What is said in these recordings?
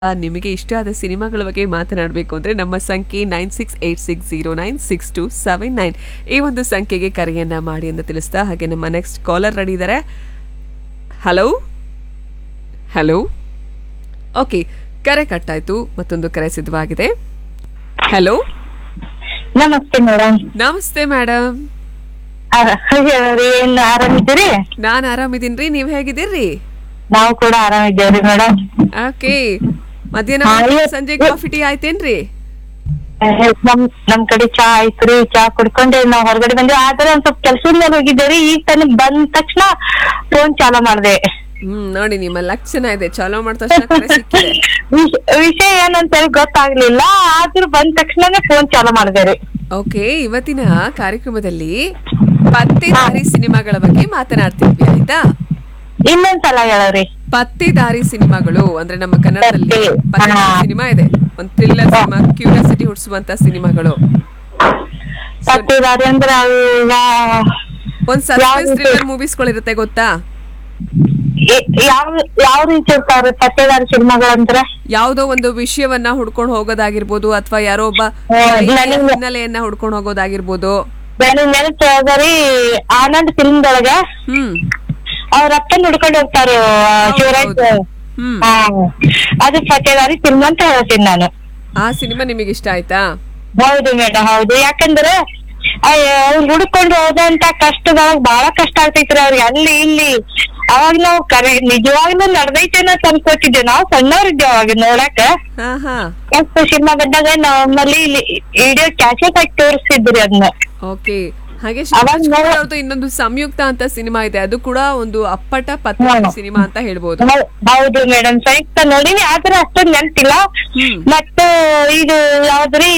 ನಿಮಗೆ ಇಷ್ಟ ಆದ ಸಿನಿಮಾಗಳ ಬಗ್ಗೆ ಮಾತನಾಡಬೇಕು ಅಂದರೆ ನಮ್ಮ ಸಂಖ್ಯೆ nine six eight six zero nine six two seven nine ಈ ಒಂದು ಸಂಖ್ಯೆಗೆ ಕರೆಯನ್ನ ಮಾಡಿ ಅಂತ ತಿಳಿಸ್ತಾ ಹಾಗೆ ನಮ್ಮ ನೆಕ್ಸ್ಟ್ ಕಾಲರ್ ರೆಡಿ ಇದ್ದಾರೆ ಹಲೋ ಹಲೋ ಓಕೆ ಕರೆ ಕಟ್ಟಾಯ್ತು ಮತ್ತೊಂದು ಕರೆ ಸಿದ್ಧವಾಗಿದೆ ಹಲೋ ನಮಸ್ತೆ ಮೇಡಮ್ ನಮಸ್ತೆ ಮೇಡಮ್ ಏನ್ ಆರಾಮಿದ್ದೀರಿ ನಾನು ಆರಾಮಿದ್ದೀನ್ರಿ ನೀವು ಹೇಗಿದ್ದೀರಿ ನಾವು ಕೂಡ ಆರಾಮಿದ್ದೇವ್ರಿ ಮೇಡಮ್ ಓಕೆ ಮಧ್ಯಾಹ್ನ ಹಾ, ಊಟ, ಇವತ್ತು- ಸಂಜೆ ಕಾಫಿ ಟೀ ಆಯ್ತೇನ್ರಿ ನಮ್ ನಮ್ ಕಡೆ ಚಾ ಆಯ್ತ್ರಿ ಚಾ ಕುಡ್ಕೊಂಡೆ ನಾವ್ ಹೊರಗಡೆ ಬಂದ್ವಿ ಆದ್ರೆ ಒಂದ್ ಸ್ವಲ್ಪ ಕೆಲ್ಸದ ಮೇಲೆ ಹೋಗಿದ್ದೇರಿ ಈಗ ತಾನೇ ಬಂದ ತಕ್ಷಣ ಫೋನ್ ಚಾಲೂ ಮಾಡ್ದೆ ಹ್ಮ್ ನೋಡಿ ನಿಮ್ಮ ಲಕ್ಷಣ ಇದೆ ಚಾಲೋ ಮಾಡಿದ ತಕ್ಷಣ ಕರೆ ಸಿಕ್ಕಿದೆ ವಿಷ- ವಿಷಯ ಏನಂತ ಹೇಳಿ ಗೊತ್ತಾಗ್ಲಿಲ್ಲ ಆದ್ರೂ ಬಂದ ತಕ್ಷಣನೇ ಫೋನ್ ಚಾಲೂ ಮಾಡ್ದೆ ರೀ ಓಕೆ ಇವತ್ತಿನ ಕಾರ್ಯಕ್ರಮದಲ್ಲಿ ಪತ್ತೆದಾರಿ ಸಿನಿಮಾಗಳ ಬಗ್ಗೆ ಮಾತನಾಡ್ತಿದ್ವಿ ಆಯ್ತಾ ಇನ್ನೊಂದ್ಸಲ ಹೇಳವ್ರಿ ಪತ್ತೆದಾರಿ ಸಿನಿಮಾಗಳು ಅಂದ್ರೆ ನಮ್ಮ ಕನ್ನಡದಲ್ಲಿ ಪತ್ತೆ, ಪತ್ತೆದಾರಿ ಹಾ. ಸಿನಿಮಾ ಇದೆ ಒಂದ್ ಥ್ರಿಲ್ಲರ್ ಸಿನಿಮಾ ಕ್ಯೂರಿಯಾಸಿಟಿ ಹುಟ್ಟಿಸುವಂತ ಸಿನಿಮಾಗಳು ಪತ್ತಿದಾರಿ ಅಂದ್ರೆ ಅಲ್ಲ ಒಂದ್ ಸಸ್ಪೆನ್ಸ್ ಯಾವ್ದು? ಥ್ರಿಲ್ಲರ್ ಮೂವೀಸ್ಗಳಿರುತ್ತೆ ಗೊತ್ತಾ ಎ- ಯಾವ ಯಾವ ರೀತಿ ಇರ್ತಾವ್ರಿ ಪತ್ತೆದಾರಿ ಸಿನಿಮಾಗಳಂದ್ರೆ ಯಾವ್ದೋ ಒಂದು ವಿಷಯವನ್ನ ಹುಡ್ಕೊಂಡು ಹೋಗೋದಾಗಿರ್ಬೋದು ಅಥವಾ ಯಾರೋ ಒಬ್ಬ ಹಾ, ಹಿರಿಯ ನನಗೆ- ಹಿನ್ನೆಲೆಯನ್ನ ಹುಡ್ಕೊಂಡು ಹೋಗೋದಾಗಿರ್ಬೋದು ನನಗ್ ನೆನಪಾದ್ರಿ ಆನಂದ್ ಫಿಲ್ಮ್ದೊಳಗ ಹ್ಮ್ ಅವ್ರ ಅಪ್ಪನ್ ಹುಡ್ಕೊಂಡು ಹೋಗ್ತಾರ ಶಿವರಾಜ್ ಹೌದು. ಹ್ಮ್ ಹಾ ಅದು ಪತ್ತೆದಾರಿ ಫಿಲ್ಮ್ ಅಂತ ಹೇಳ್ತೀನಿ ನಾನು ಆ ಸಿನಿಮಾ ನಿಮಗೆ ಇಷ್ಟ ಆಯ್ತಾ ಹೌದು ಮೇಡಮ್ ಹೌದು ಯಾಕಂದ್ರೆ ಅವ್ರು ಹುಡ್ಕೊಂಡು ಹೋದಂತ ಕಷ್ಟದೊಳಗ್ ಬಹಳ ಕಷ್ಟ ಆಗ್ತೈತ್ರಿ ಅವ್ರಿಗೆ ಅಲ್ಲಿ ಇಲ್ಲಿ ಅವಾಗ ನಾವು ಕರೆ ನಿಜವಾಗ್ಲೂ ನಡ್ದೈತೇನೋ ಅನ್ಕೋತಿದ್ವಿ ನಾವು ಸಣ್ಣವ್ರಿದ್ವಿ ಅವಾಗ ನೋಡಾಕ ಹಾ ಹಾ ಫಸ್ಟ್ ಸಿನಿಮಾ ಬಂದಾಗ ನಮ್ಮಲ್ಲಿ ಇಲ್ಲಿ ವಿಡಿಯೋ ಕ್ಯಾಸೆಟ್ ಹಾಕಿ ತೋರಿಸ್ತಿದ್ರಿ ಅದನ್ನ ಓಕೆ ಹಾಗೆ ಅವಾಗ ಶಿವರಾಜ್ ನಾವು- ಕುಮಾರ್ ಅವ್ರದ್ದು ಇನ್ನೊಂದು ಸಂಯುಕ್ತ ಅಂತ ಸಿನಿಮಾ ಇದೆ ಅದು ಕೂಡ ಒಂದು ಅಪ್ಪಟ ಪತ್ತೆದಾರಿ ಹ್ಮ್. ಸಿನಿಮಾ ಅಂತ ಹೇಳ್ಬೋದು ಹೌ- ಹೌದು ಮೇಡಮ್ ಸಂಯುಕ್ತ ನೋಡಿನಿ ಆದ್ರೆ ಅಷ್ಟೊಂದ್ ನೆನ್ಪಿಲ್ಲ ಹ್ಮ್. ಮತ್ತು ಇದು ಯಾವ್ದ್ರಿ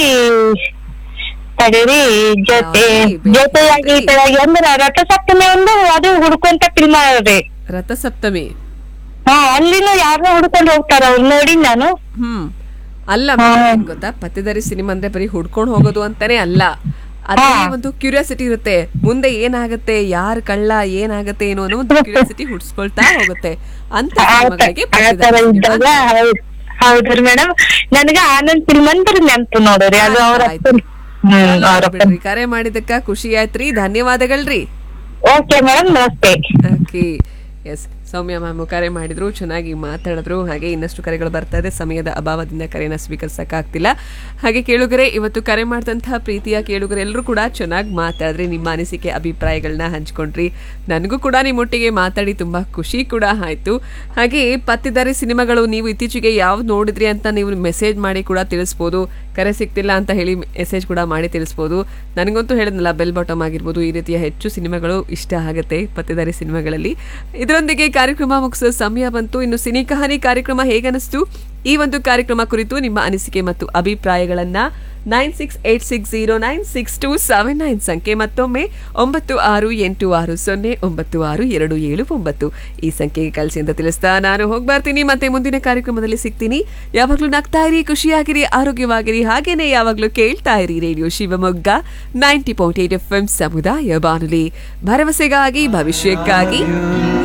ತಡೀರಿ ಜೊತೆ ಯಾವ್ದ್ರಿ? ಜೊತೆಯಾಗಿ ತೆಳಗಿ ಅಂದ್ರ ರಥಸಪ್ತಮಿ ಒಂದು ಅದು ಹುಡ್ಕೊಂತ ಫಿಲ್ಮ್ ರೀ ರಥಸಪ್ತಮಿ ಹಾ ಅಲ್ಲಿನೂ ಯಾರನ್ನ ಹುಡ್ಕೊಂಡು ಹೋಗ್ತಾರ ಅವ್ರು ನೋಡಿ ನಾನು ಹ್ಮ್ ಅಲ್ಲ ಹಾ. ಏನ್ ಗೊತ್ತಾ ಪತ್ತೆದಾರಿ ಸಿನಿಮಾ ಅಂದ್ರೆ ಬರೀ ಹುಡ್ಕೊಂಡು ಹೋಗೋದು ಅಂತಾನೆ ಅಲ್ಲ ಅದ್ರಲ್ಲಿ ಹಾ. ಒಂದು ಕ್ಯೂರಿಯಾಸಿಟಿ ಇರುತ್ತೆ ಮುಂದೆ ಏನಾಗುತ್ತೆ ಯಾರ್ ಕಳ್ಳ ಏನಾಗುತ್ತೆ ಏನೋ ಅನ್ನೋ ಒಂದು ಕ್ಯೂರಿಯಾಸಿಟಿ ಹುಡ್ಸ್ಕೊಳ್ತಾ ಹೋಗುತ್ತೆ ಅಂತ ಸಿನಿಮಾಗಳಿಗೆ ಆ ತರ ಪತ್ತೆದಾರಿ ಸಿನಿಮಾ ಇದ್ದಾಗ ಹೌದ್- ಹೌದ್ರಿ ಮೇಡಮ್ ನನಗ ಆನಂದ್ ಫಿಲ್ಮ್ ಅಂದ್ರೆ ನೆನ್ಪು ನೋಡ್ರಿ ಅದು ಅವ್ರ ಆಯ್ತು. ಹ್ಮ್ ಅವ್ರ ಬಿಡ್ರಿ ಕರೆ ಮಾಡಿದಕ್ಕ ಖುಷಿ ಆಯ್ತ್ರಿ ಧನ್ಯವಾದಗಳ್ರಿ ಓಕೆ ಮೇಡಮ್ ನಮಸ್ತೆ ಓಕೆ ಎಸ್ ಸೌಮ್ಯ ಮ್ಯಾಮ್ ಕರೆ ಮಾಡಿದ್ರು ಚೆನ್ನಾಗಿ ಮಾತಾಡಿದ್ರು ಹಾಗೆ ಇನ್ನಷ್ಟು ಕರೆಗಳು ಬರ್ತಾ ಇದೆ ಸಮಯದ ಅಭಾವದಿಂದ ಕರೆನ ಸ್ವೀಕರಿಸಕ್ಕಾಗ್ತಿಲ್ಲ ಹಾಗೆ ಕೇಳುಗರೆ ಇವತ್ತು ಕರೆ ಮಾಡಿದಂತಹ ಪ್ರೀತಿಯ ಕೇಳುಗರೆ ಎಲ್ಲರೂ ಕೂಡ ಚೆನ್ನಾಗಿ ಮಾತಾಡಿದ್ರಿ ನಿಮ್ಮ ಅನಿಸಿಕೆ ಅಭಿಪ್ರಾಯಗಳನ್ನ ಹಂಚ್ಕೊಂಡ್ರಿ ನನಗೂ ಕೂಡ ನಿಮ್ಮೊಟ್ಟಿಗೆ ಮಾತಾಡಿ ತುಂಬಾ ಖುಷಿ ಕೂಡ ಆಯ್ತು ಹಾಗೆ ಪತ್ತಿದ್ದಾರೆ ಸಿನಿಮಾಗಳು ನೀವು ಇತ್ತೀಚೆಗೆ ಯಾವ್ದು ನೋಡಿದ್ರಿ ಅಂತ ನೀವು ಮೆಸೇಜ್ ಮಾಡಿ ಕೂಡ ತಿಳಿಸ್ಬೋದು ಕರೆ ಸಿಗ್ತಿಲ್ಲ ಅಂತ ಹೇಳಿ ಮೆಸೇಜ್ ಕೂಡ ಮಾಡಿ ತಿಳಿಸ್ಬೋದು ನನಗಂತೂ ಹೇಳಿದ್ನಲ್ಲ ಬೆಲ್ ಬಾಟಮ್ ಆಗಿರ್ಬೋದು ಈ ರೀತಿಯ ಹೆಚ್ಚು ಸಿನಿಮಾಗಳು ಇಷ್ಟ ಆಗುತ್ತೆ ಪತ್ತೆದಾರಿ ಸಿನಿಮಾಗಳಲ್ಲಿ ಇದರೊಂದಿಗೆ ಕಾರ್ಯಕ್ರಮ ಮುಗಿಸೋ ಸಮಯ ಬಂತು ಇನ್ನು ಸಿನಿ ಕಹಾನಿ ಕಾರ್ಯಕ್ರಮ ಹೇಗನಿಸ್ತು ಈ ಒಂದು ಕಾರ್ಯಕ್ರಮ ಕುರಿತು ನಿಮ್ಮ ಅನಿಸಿಕೆ ಮತ್ತು ಅಭಿಪ್ರಾಯಗಳನ್ನ nine six eight six zero nine six two seven nine ಸಂಖ್ಯೆ ಮತ್ತೊಮ್ಮೆ ಒಂಬತ್ತು ಆರು ಎಂಟು ಆರು ಸೊನ್ನೆ ಒಂಬತ್ತು ಆರು ಎರಡು ಏಳು ಒಂಬತ್ತು ಈ ಸಂಖ್ಯೆಗೆ ಕಳಿಸಿ ಅಂತ ತಿಳಿಸ್ತಾ ನಾನು ಹೋಗಿ ಬರ್ತೀನಿ ಮತ್ತೆ ಮುಂದಿನ ಕಾರ್ಯಕ್ರಮದಲ್ಲಿ ಸಿಗ್ತೀನಿ ಯಾವಾಗಲೂ ನಗ್ತಾ ಇರಿ ಖುಷಿಯಾಗಿರಿ ಆರೋಗ್ಯವಾಗಿರಿ ಹಾಗೇನೆ ಯಾವಾಗಲೂ ಕೇಳ್ತಾ ಇರಿ radio Shivamogga ninety point eight F M ಸಮುದಾಯ ಬಾನುಲಿ ಭರವಸೆಗಾಗಿ ಭವಿಷ್ಯಕ್ಕಾಗಿ